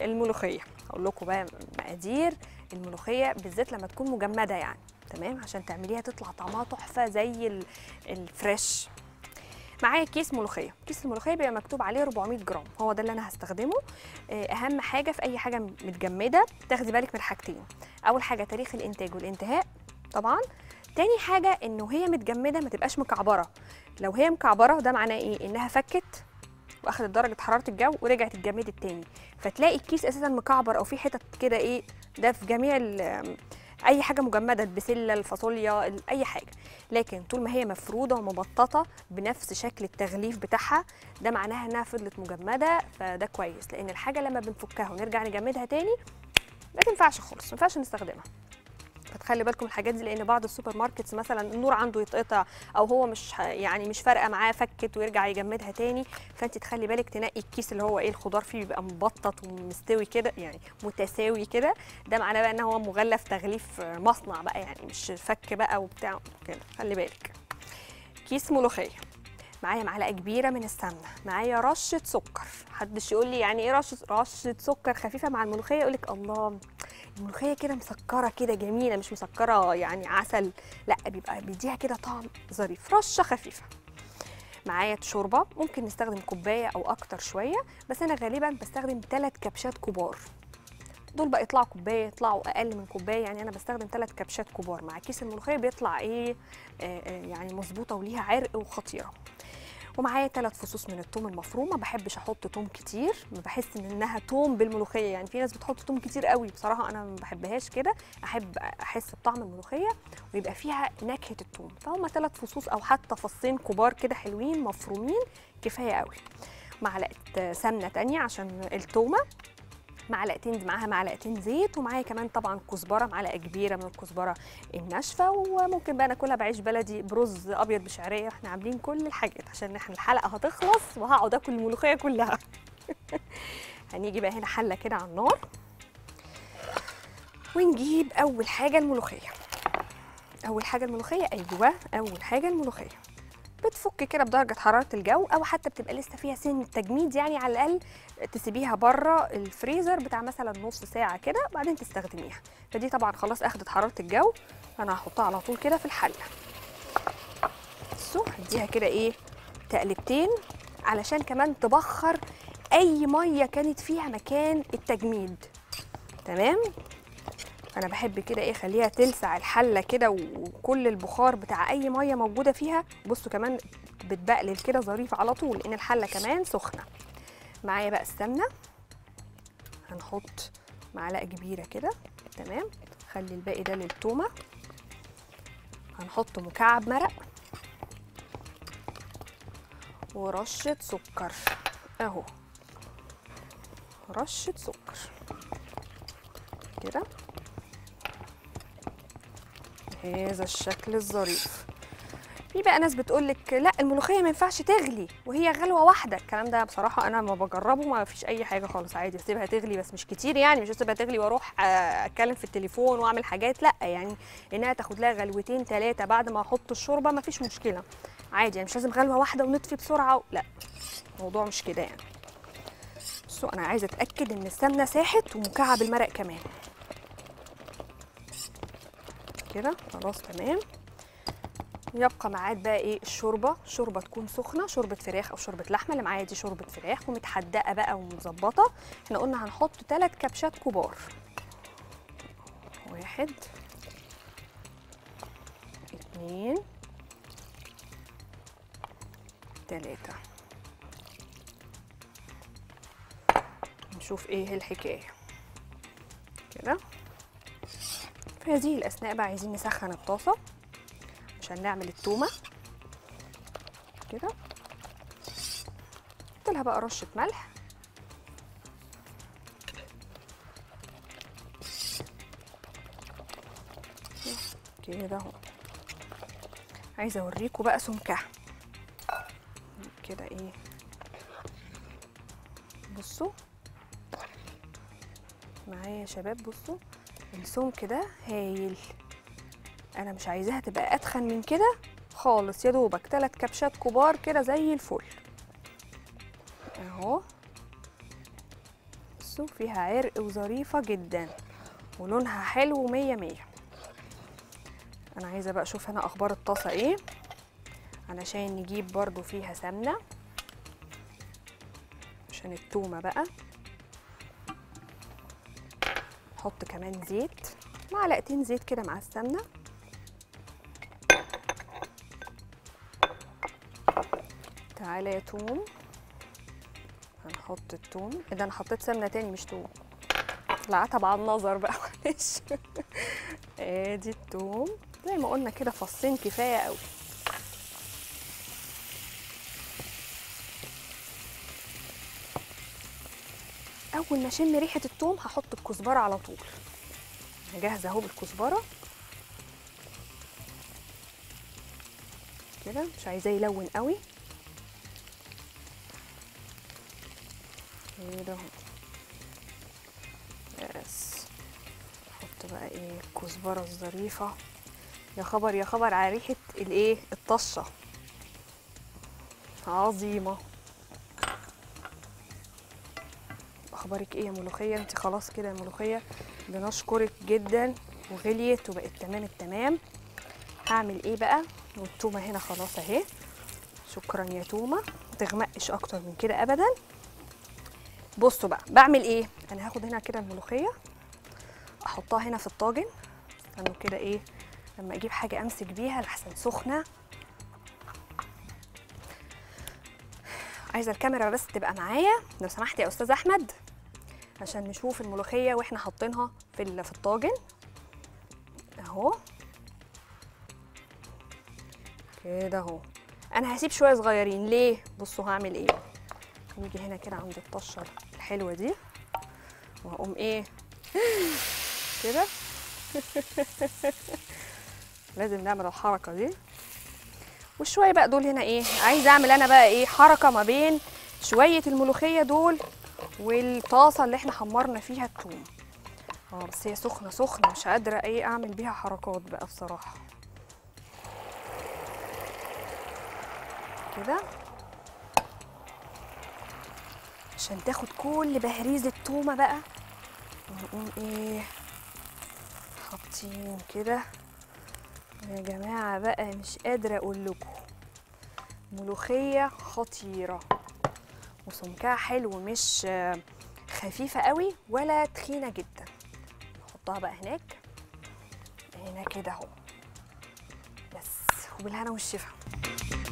الملوخيه هقول لكم بقى مقادير الملوخيه بالذات لما تكون مجمده يعني تمام عشان تعمليها تطلع طعمها تحفه زي ال- الفريش معايا كيس ملوخيه كيس الملوخيه بيبقى مكتوب عليه 400 جرام هو ده اللي انا هستخدمه آه، اهم حاجه في اي حاجه متجمده تاخدي بالك من حاجتين اول حاجه تاريخ الانتاج والانتهاء طبعا تاني حاجه انه هي متجمده ما تبقاش مكعبره لو هي مكعبره ده معناه ايه انها فكت واخدت درجه حراره الجو ورجعت اتجمدت تاني فتلاقي الكيس اساسا مكعبر او في حتت كده ايه ده في جميع ال- اي حاجه مجمده البسله الفاصوليا ال- اي حاجه لكن طول ما هي مفروده ومبططه بنفس شكل التغليف بتاعها ده معناها انها فضلت مجمده فده كويس لان الحاجه لما بنفكها ونرجع نجمدها تاني ما تنفعش خالص ما ينفعش نستخدمها فتخلي بالكم الحاجات دي لان بعض السوبر ماركتس مثلا النور عنده يتقطع او هو مش ه- يعني مش فارقه معاه فكت ويرجع يجمدها تاني فانت تخلي بالك تنقي الكيس اللي هو ايه الخضار فيه بيبقى مبطط ومستوي كده يعني متساوي كده ده معناه بقى ان هو مغلف تغليف مصنع بقى يعني مش فك بقى وبتاع كده خلي بالك كيس ملوخيه معايا معلقه كبيره من السمنه معايا رشه سكر محدش يقول لي يعني ايه رشه رشه سكر خفيفه مع الملوخيه يقول لك الله الملوخيه كده مسكره كده جميله مش مسكره يعني عسل لا بيبقى بيديها كده طعم ظريف رشه خفيفه معايا شوربه ممكن نستخدم كوبايه او اكتر شويه بس انا غالبا بستخدم ثلاث كبشات كبار دول بقى يطلعوا كوبايه يطلعوا اقل من كوبايه يعني انا بستخدم ثلاث كبشات كبار مع كيس الملوخيه بيطلع ايه آه آه يعني مظبوطه وليها عرق وخطيره ومعايا ثلاث فصوص من الثوم المفروم ما بحبش احط ثوم كتير ما بحس ان انها ثوم بالملوخيه يعني في ناس بتحط ثوم كتير قوي بصراحه انا ما بحبهاش كده احب احس بطعم الملوخيه ويبقى فيها نكهه الثوم فهم ثلاث فصوص او حتى فصين كبار كده حلوين مفرومين كفايه قوي معلقه سمنه تانية عشان التومه معلقتين دي معاها معلقتين زيت ومعايا كمان طبعا كزبره معلقه كبيره من الكزبره الناشفه وممكن بقى ناكلها بعيش بلدي برز ابيض بشعريه احنا عاملين كل الحاجات عشان احنا الحلقه هتخلص وهقعد اكل الملوخيه كلها هنيجي بقى هنا حله كده على النار ونجيب اول حاجه الملوخيه اول حاجه الملوخيه ايوه اول حاجه الملوخيه بتفك كده بدرجه حراره الجو او حتى بتبقى لسه فيها سن تجميد يعني على الاقل تسيبيها بره الفريزر بتاع مثلا نص ساعه كده بعدين تستخدميها فدي طبعا خلاص اخدت حراره الجو فانا هحطها على طول كده في الحله بصوا هديها كده ايه تقلبتين علشان كمان تبخر اي ميه كانت فيها مكان التجميد تمام انا بحب كده ايه خليها تلسع الحله كده وكل البخار بتاع اي ميه موجوده فيها بصوا كمان بتبقلل كده ظريف على طول لان الحله كمان سخنه معايا بقى السمنه هنحط معلقه كبيره كده تمام خلي الباقي ده للتومه هنحط مكعب مرق ورشه سكر اهو رشه سكر كده هذا الشكل الظريف في بقى ناس بتقول لك لا الملوخيه ما ينفعش تغلي وهي غلوه واحده الكلام ده بصراحه انا ما بجربه ما فيش اي حاجه خالص عادي اسيبها تغلي بس مش كتير يعني مش اسيبها تغلي واروح آه، اتكلم في التليفون واعمل حاجات لا يعني انها تاخد لها غلوتين ثلاثه بعد ما احط الشوربه ما فيش مشكله عادي يعني مش لازم غلوه واحده ونطفي بسرعه و... لا الموضوع مش كده يعني بصوا انا عايزه اتاكد ان السمنه ساحت ومكعب المرق كمان كده خلاص تمام يبقى معاد بقى ايه الشوربه شوربه تكون سخنه شوربه فراخ او شوربه لحمه اللي معايا دي شوربه فراخ ومتحدقه بقى ومظبطه احنا قلنا هنحط ثلاث كبشات كبار واحد اتنين تلاته نشوف ايه الحكايه كده في هذه الاثناء بقى عايزين نسخن الطاسه عشان نعمل التومه كده حط لها بقى رشه ملح كده اهو عايزه اوريكم بقى سمكها كده ايه بصوا معايا يا شباب بصوا السمك ده هايل انا مش عايزاها تبقى اتخن من كده خالص يا دوبك ثلاث كبشات كبار كده زي الفل اهو بصوا بصوا فيها عرق وظريفة جدا ولونها حلو مية مية انا عايزة بقى اشوف هنا اخبار الطاسة ايه علشان نجيب برضو فيها سمنة عشان التومة بقى نحط كمان زيت معلقتين زيت كده مع السمنة تعالى يا توم هنحط التوم ايه ده انا حطيت سمنة تاني مش توم العتب على النظر بقى معلش ادي التوم زي ما قلنا كده فصين كفاية قوي اول ما اشم ريحه التوم هحط الكزبره على طول انا جاهزه اهو بالكزبره كده مش عايزاه يلون قوي كده اهو بس احط بقى ايه الكزبره الظريفه يا خبر يا خبر على ريحه الايه الطشه عظيمه اخبارك ايه يا ملوخيه انت خلاص كده يا ملوخيه بنشكرك جدا وغليت وبقت تمام التمام هعمل ايه بقى والتومه هنا خلاص اهي شكرا يا تومه ما تغمقش اكتر من كده ابدا بصوا بقى بعمل ايه انا هاخد هنا كده الملوخيه احطها هنا في الطاجن استنوا كده ايه لما اجيب حاجه امسك بيها لحسن سخنه عايزه الكاميرا بس تبقى معايا لو سمحت يا استاذ احمد عشان نشوف الملوخيه واحنا حاطينها في ال- في الطاجن اهو كده اهو انا هسيب شويه صغيرين ليه بصوا هعمل ايه نيجي هنا كده عند الطشه الحلوه دي وهقوم ايه كده لازم نعمل الحركه دي والشويه بقى دول هنا ايه عايزه اعمل انا بقى ايه حركه ما بين شويه الملوخيه دول والطاسه اللي احنا حمرنا فيها الثوم اه بس هي سخنه سخنه مش قادره ايه اعمل بيها حركات بقى بصراحه كده عشان تاخد كل بهريز التومه بقى ونقوم ايه حاطين كده يا جماعه بقى مش قادره اقول لكم ملوخيه خطيره وسمكها حلو مش آه، خفيفه قوي ولا تخينه جدا نحطها بقى هناك هنا كده اهو بس وبالهنا والشفا